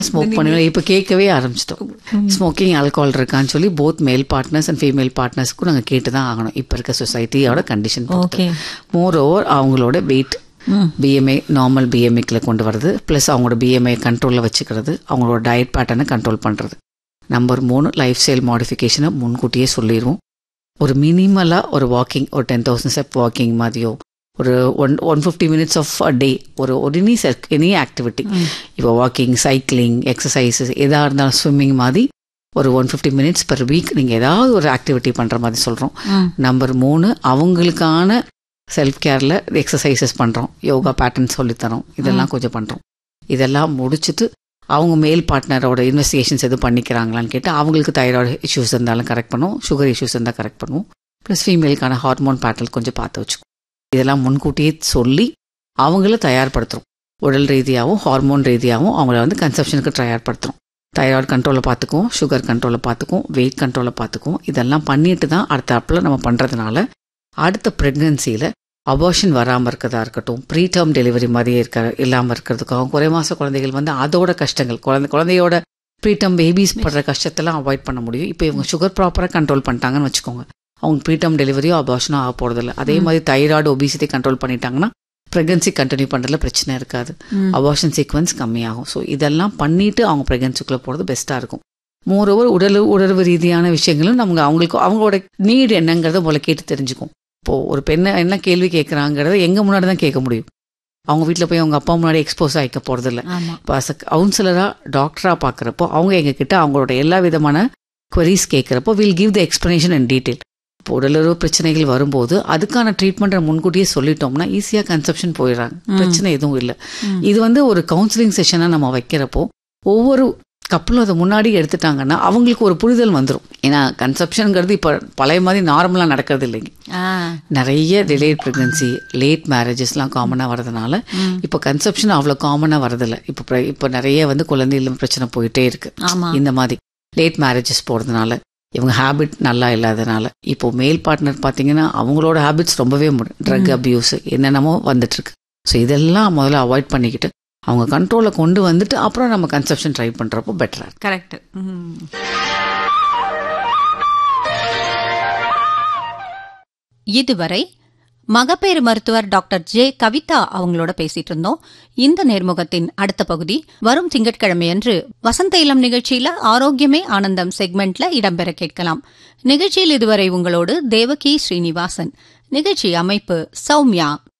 smoke பண்ணுவேன் இப்போ கேட்கவே ஆரம்பிச்சிட்டோம் ஸ்மோக்கிங் ஆல்கஹால் இருக்கான்னு சொல்லி போத் மேல் பார்ட்னர்ஸ் அண்ட் ஃபீமேல் பார்ட்னர்ஸ்க்கும் நாங்கள் கேட்டு தான் ஆகணும் இப்போ இருக்க சொசைட்டியோட கண்டிஷன் ஓகே மோர் ஓவர் அவங்களோட வெயிட் பிஎம்ஐ நார்மல் பிஎம்ஐக்கில் கொண்டு வரது ப்ளஸ் அவங்களோட பிஎம்ஐ கண்ட்ரோலில் வச்சுக்கிறது அவங்களோட டயட் பேட்டர்னை கண்ட்ரோல் பண்ணுறது நம்பர் மூணு லைஃப் ஸ்டைல் மாடிஃபிகேஷனை முன்கூட்டியே சொல்லிடுவோம் ஒரு மினிமலாக ஒரு வாக்கிங் ஒரு டென் தௌசண்ட் ஸ்டெப் வாக்கிங் மாதிரியோ ஒரு one one fifty minutes of a day ஒரு ஒரு எனி எனி ஆக்டிவிட்டி இப்போ வாக்கிங் சைக்கிளிங் எக்ஸசைசஸ் எதாக இருந்தாலும் ஸ்விம்மிங் மாதிரி ஒரு one fifty minutes per week நீங்கள் ஏதாவது ஒரு ஆக்டிவிட்டி பண்ணுற மாதிரி சொல்கிறோம் நம்பர் மூணு அவங்களுக்கான செல்ஃப் கேரில் எக்ஸசைசஸ் பண்ணுறோம் யோகா பேட்டர்ன் சொல்லித்தரோம் இதெல்லாம் கொஞ்சம் பண்ணுறோம் இதெல்லாம் முடிச்சுட்டு அவங்க மேல் பார்ட்னரோட இன்வெஸ்டிகேஷன்ஸ் எதுவும் பண்ணிக்கிறாங்களான்னு கேட்டு அவங்களுக்கு தைராய்டு இஷ்யூஸ் இருந்தாலும் கரெக்ட் பண்ணுவோம் சுகர் இஷ்யூஸ் இருந்தால் கரெக்ட் பண்ணுவோம் ப்ளஸ் ஃபீமேலுக்கான ஹார்மோன் பேட்டர்ன் கொஞ்சம் பார்த்து வச்சுக்குவோம் இதெல்லாம் முன்கூட்டியே சொல்லி அவங்கள தயார்படுத்துகிறோம் உடல் ரீதியாகவும் ஹார்மோன் ரீதியாகவும் அவங்கள வந்து கன்சப்ஷனுக்கு தயார்படுத்துகிறோம் தைராய்டு கண்ட்ரோலை பார்த்துக்குவோம் சுகர் கண்ட்ரோலை பார்த்துக்குவோம் வெயிட் கண்ட்ரோலை பார்த்துக்குவோம் இதெல்லாம் பண்ணிட்டு தான் அடுத்த அப்பில் நம்ம பண்ணுறதுனால அடுத்த ப்ரெக்னென்சியில் அபார்ஷன் வராமல் இருக்கிறதா இருக்கட்டும் ப்ரீ டேர்ம் டெலிவரி மாதிரியே இருக்க இல்லாமல் இருக்கிறதுக்காகவும் குறை மாத குழந்தைகள் வந்து அதோட கஷ்டங்கள் குழந்தை குழந்தையோட ப்ரீ டேர்ம் பேபிஸ் படுற கஷ்டத்தெல்லாம் அவாய்ட் பண்ண முடியும் இப்போ இவங்க சுகர் ப்ராப்பராக கண்ட்ரோல் பண்ணிட்டாங்கன்னு வச்சுக்கோங்க அவங்க ப்ரீ டேர்ம் டெலிவரியோ அபார்ஷனோ ஆக போகிறதில்ல அதே மாதிரி தைராய்டு ஒபிசிட்டி கண்ட்ரோல் பண்ணிட்டாங்கன்னா ப்ரெக்னன்சி கண்டினியூ பண்ணுறதுல பிரச்சனை இருக்காது அபார்ஷன் சீக்வன்ஸ் கம்மியாகும் ஸோ இதெல்லாம் பண்ணிட்டு அவங்க ப்ரெக்னன்சிக்குள்ளே போகிறது பெஸ்ட்டாக இருக்கும் மோரோவர் உடல் உணர்வு ரீதியான விஷயங்களும் நமக்கு அவங்களுக்கு அவங்களோட நீடு என்னங்கிறத போல கேட்டு தெரிஞ்சுக்கும் இப்போ ஒரு பெண்ணை என்ன கேள்வி கேட்குறாங்கிறத எங்க முன்னாடி தான் கேட்க முடியும் அவங்க வீட்டில் போய் அவங்க அப்பா முன்னாடி எக்ஸ்போஸ் ஆகிக்க போகிறதில்ல ஆமா இப்போ அஸ் கவுன்சிலராக டாக்டராக பார்க்குறப்போ அவங்க எங்ககிட்ட அவங்களோட எல்லா விதமான queries கேட்குறப்போ will give the explanation and detail இப்போ உடலுறவு பிரச்சனைகள் வரும்போது அதுக்கான ட்ரீட்மெண்ட்டை முன்கூட்டியே சொல்லிட்டோம்னா ஈஸியாக கன்செப்ஷன் போயிடுறாங்க பிரச்சனை எதுவும் இல்லை இது வந்து ஒரு கவுன்சிலிங் செஷனாக நம்ம வைக்கிறப்போ ஒவ்வொரு கப்பலும் அதை முன்னாடி எடுத்துட்டாங்கன்னா அவங்களுக்கு ஒரு புரிதல் வந்துடும் ஏன்னா கன்செப்ஷனுங்கிறது இப்போ பழைய மாதிரி நார்மலாக நடக்கிறது இல்லைங்க ஆ நிறைய டிலேட் ப்ரெக்னன்சி லேட் மேரேஜஸ்லாம் காமனாக வரதுனால இப்போ கன்செப்ஷன் அவ்வளோ காமனாக வரதில்ல இப்போ பிர- இப்போ நிறைய வந்து குழந்தை இல்லாம பிரச்சனை போயிட்டே இருக்கு ஆமா இந்த மாதிரி லேட் மேரேஜஸ் போகிறதுனால இவங்க ஹேபிட் நல்லா இல்லாதனால இப்போ மேல் பார்ட்னர் பார்த்தீங்கன்னா அவங்களோட ஹேபிட்ஸ் ரொம்பவே ட்ரக் அபியூஸ் என்னென்னமோ வந்துட்டு இருக்கு ஸோ இதெல்லாம் முதல்ல அவாய்ட் பண்ணிக்கிட்டு அவங்க கண்ட்ரோலில் கொண்டு வந்துட்டு அப்புறம் நம்ம கன்செப்ஷன் ட்ரை பண்ணுறப்போ பெட்டராக கரெக்ட் இதுவரை மகப்பேறு மருத்துவர் டாக்டர் ஜே கவிதா அவங்களோட பேசிட்டு இருந்தோம் இந்த நேர்முகத்தின் அடுத்த பகுதி வரும் திங்கட்கிழமையன்று வசந்த இளம் நிகழ்ச்சியில ஆரோக்கியமே ஆனந்தம் செக்மெண்ட்ல இடம்பெற கேட்கலாம் நிகழ்ச்சியில் இதுவரை உங்களோடு தேவகி ஸ்ரீனிவாசன் நிகழ்ச்சி அமைப்பு சௌமியா